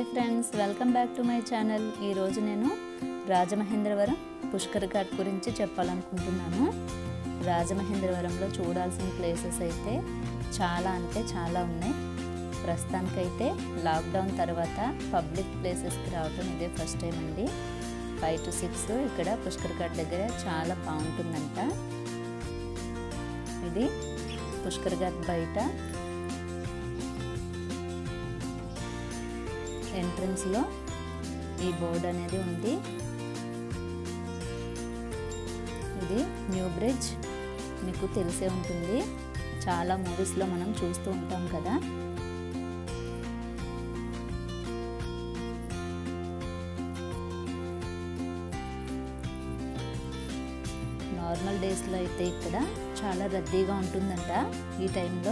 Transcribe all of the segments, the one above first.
friends welcome back to my channel ఈరోజు నేను రాజమహేంద్రవరం పుష్కర్ ఘాట్ గురించి చెప్పాలనుకుంటున్నాను రాజమహేంద్రవరంలో చూడాల్సిన ప్లేసెస్ అయితే చాలా అంటే చాలా ఉన్నాయి ప్రస్తుతానికైతే లాక్డౌన్ తర్వాత పబ్లిక్ ప్లేసెస్కి రావటం ఇదే ఫస్ట్ టైం అండి ఫైవ్ టు సిక్స్ ఇక్కడ పుష్కర్ ఘాట్ దగ్గర చాలా బాగుంటుందంట ఇది పుష్కర్ ఘాట్ బయట ఎంట్రన్స్లో ఈ బోర్డ్ అనేది ఉంది ఇది న్యూ బ్రిడ్జ్ మీకు తెలిసే ఉంటుంది చాలా మూవీస్లో మనం చూస్తూ ఉంటాం కదా నార్మల్ డేస్లో అయితే ఇక్కడ చాలా రద్దీగా ఉంటుందంట ఈ టైంలో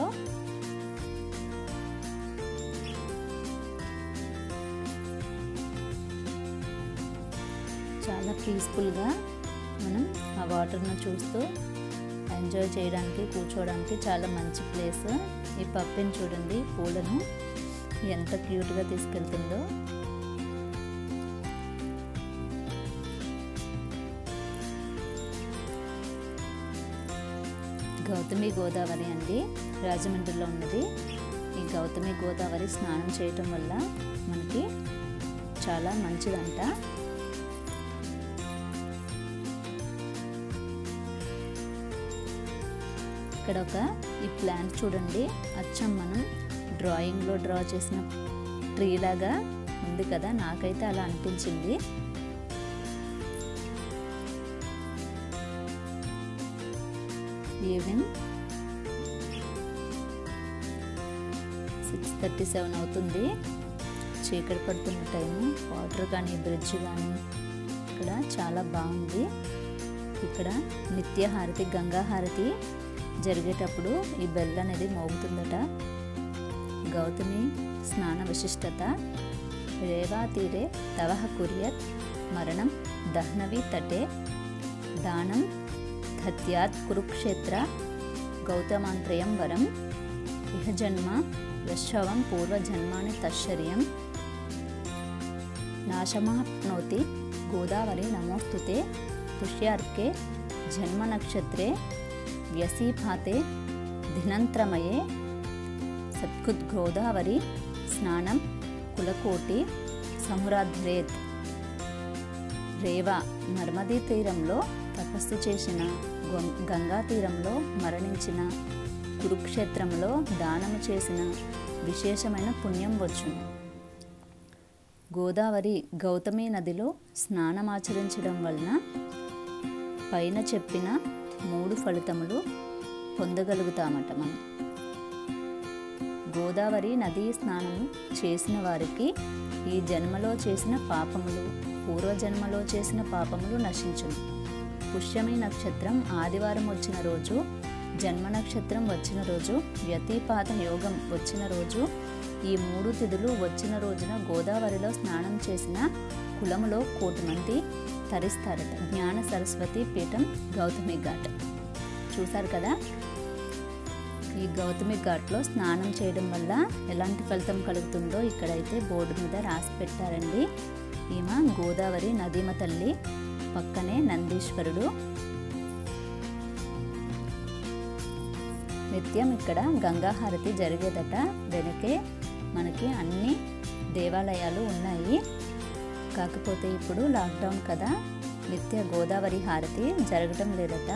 చాలా పీస్ఫుల్గా మనం ఆ వాటర్ను చూస్తూ ఎంజాయ్ చేయడానికి కూర్చోవడానికి చాలా మంచి ప్లేస్ ఈ పప్పిని చూడండి పూలను ఎంత క్యూట్గా తీసుకెళ్తుందో గౌతమి గోదావరి అండి రాజమండ్రిలో ఉన్నది ఈ గౌతమి గోదావరి స్నానం చేయటం వల్ల మనకి చాలా మంచిదంట ఇక్కడ ఒక ఈ ప్లాంట్ చూడండి అచ్చం మనం డ్రాయింగ్లో డ్రా చేసిన ట్రీ లాగా ఉంది కదా నాకైతే అలా అనిపించింది ఈవినింగ్ సిక్స్ థర్టీ సెవెన్ అవుతుంది చీకటి పడుతున్న టైము వాటర్ కానీ బ్రిడ్జ్ కానీ ఇక్కడ చాలా బాగుంది ఇక్కడ నిత్యహారతి గంగాహారతి జరిగేటప్పుడు ఈ బెల్ అనేది మోగుతుందట గౌతమి స్నాన విశిష్టత రేవా తీరే తవహ కురియత్ మరణం దహ్నవి తటే దానం ధత్యాత్ కురుక్షేత్ర గౌతమాంత్రయం వరం ఇహ జన్మ యశవం పూర్వజన్మాని తశ్చర్యం నాశమాప్నోతి గోదావరి నమోస్తుతే పుష్యార్కే జన్మ నక్షత్రే వ్యసీపాతే దినంత్రమయే సత్కుద్గోదావరి స్నానం కులకోటి సమురాధ్రేత్ రేవా నర్మదీ తీరంలో తపస్సు చేసిన గంగా తీరంలో మరణించిన కురుక్షేత్రంలో దానము చేసిన విశేషమైన పుణ్యం వచ్చును గోదావరి గౌతమి నదిలో స్నానమాచరించడం వలన పైన చెప్పిన మూడు ఫలితములు పొందగలుగుతామట మనం గోదావరి నదీ స్నానం చేసిన వారికి ఈ జన్మలో చేసిన పాపములు పూర్వజన్మలో చేసిన పాపములు నశించును పుష్యమి నక్షత్రం ఆదివారం వచ్చిన రోజు జన్మ నక్షత్రం వచ్చిన రోజు వ్యతిపాత యోగం వచ్చిన రోజు ఈ మూడు తిథులు వచ్చిన రోజున గోదావరిలో స్నానం చేసిన కులములో కోటి మంది తరిస్తారట జ్ఞాన సరస్వతి పీఠం గౌతమి ఘాట్ చూసారు కదా ఈ గౌతమి ఘాట్లో స్నానం చేయడం వల్ల ఎలాంటి ఫలితం కలుగుతుందో ఇక్కడైతే బోర్డు మీద రాసి పెట్టారండి ఈమె గోదావరి నదీమ తల్లి పక్కనే నందీశ్వరుడు నిత్యం ఇక్కడ గంగాహారతి జరిగేదట వెనకే మనకి అన్ని దేవాలయాలు ఉన్నాయి కాకపోతే ఇప్పుడు లాక్డౌన్ కదా నిత్య గోదావరి హారతి జరగటం లేదట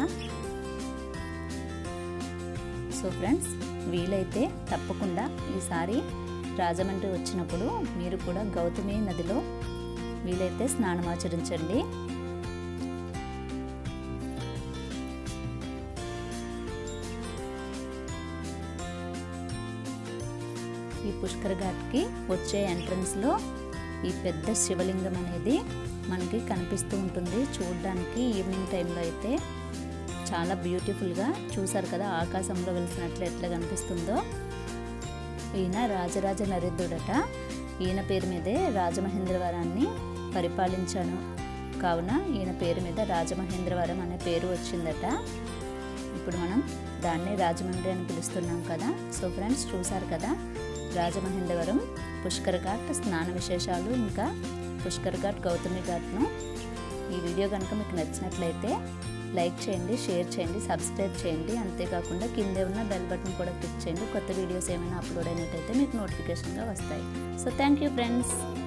సో ఫ్రెండ్స్ వీలైతే తప్పకుండా ఈసారి రాజమండ్రి వచ్చినప్పుడు మీరు కూడా గౌతమి నదిలో వీలైతే స్నానమాచరించండి ఈ పుష్కర్ ఘాట్కి వచ్చే ఎంట్రన్స్లో ఈ పెద్ద శివలింగం అనేది మనకి కనిపిస్తూ ఉంటుంది చూడడానికి ఈవినింగ్ టైంలో అయితే చాలా బ్యూటిఫుల్గా చూసారు కదా ఆకాశంలో వెలిసినట్లు ఎట్లా కనిపిస్తుందో ఈయన రాజరాజ నరేంద్రుడట ఈయన పేరు మీదే రాజమహేంద్రవరాన్ని పరిపాలించాను కావున ఈయన పేరు మీద రాజమహేంద్రవరం అనే పేరు వచ్చిందట ఇప్పుడు మనం దాన్ని రాజమండ్రి అని పిలుస్తున్నాం కదా సో ఫ్రెండ్స్ చూసారు కదా రాజమహేంద్రవరం పుష్కర్ ఘాట్ స్నాన విశేషాలు ఇంకా పుష్కర్ ఘాట్ గౌతమి ఘాట్ను ఈ వీడియో కనుక మీకు నచ్చినట్లయితే లైక్ చేయండి షేర్ చేయండి సబ్స్క్రైబ్ చేయండి అంతేకాకుండా కిందే ఉన్న బెల్ బటన్ కూడా క్లిక్ చేయండి కొత్త వీడియోస్ ఏమైనా అప్లోడ్ అయినట్టయితే మీకు నోటిఫికేషన్గా వస్తాయి సో థ్యాంక్ యూ ఫ్రెండ్స్